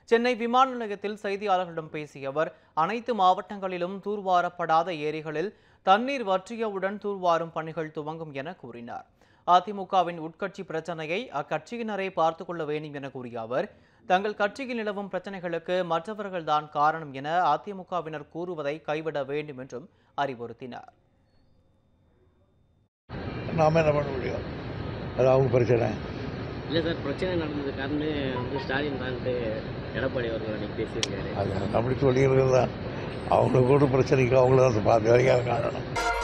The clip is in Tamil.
சென்னை விமான நிலையத்தில் செய்தியாளர்களிடம் பேசிய அவர் அனைத்து மாவட்டங்களிலும் தூர்வாரப்படாத ஏரிகளில் தண்ணீர் வற்றியவுடன் தூர்வாரும் பணிகள் துவங்கும் என கூறினார் அதிமுகவின் உட்கட்சி பிரச்சனையை அக்கட்சியினரே பார்த்துக் கொள்ள வேண்டும் என கூறிய அவர் தங்கள் கட்சியில் நிலவும் பிரச்சனைகளுக்கு மற்றவர்கள்தான் காரணம் என அதிமுகவினர் கூறுவதை கைவிட வேண்டும் என்றும் அறிவுறுத்தினார் நாம என்ன பண்ண முடியும் அது அவங்க பிரச்சனை இல்லை சார் பிரச்சனை நடந்தது காரணம் வந்து ஸ்டாலின் தான்ட்டு எடப்பாடி அவர்கள் அன்னைக்கு பேசியிருக்காரு அது அப்படி சொல்லியிருக்கிறது தான் அவங்க கூட பிரச்சனைக்கு அவங்கள தான் பார்த்து வரைக்கும் காரணம்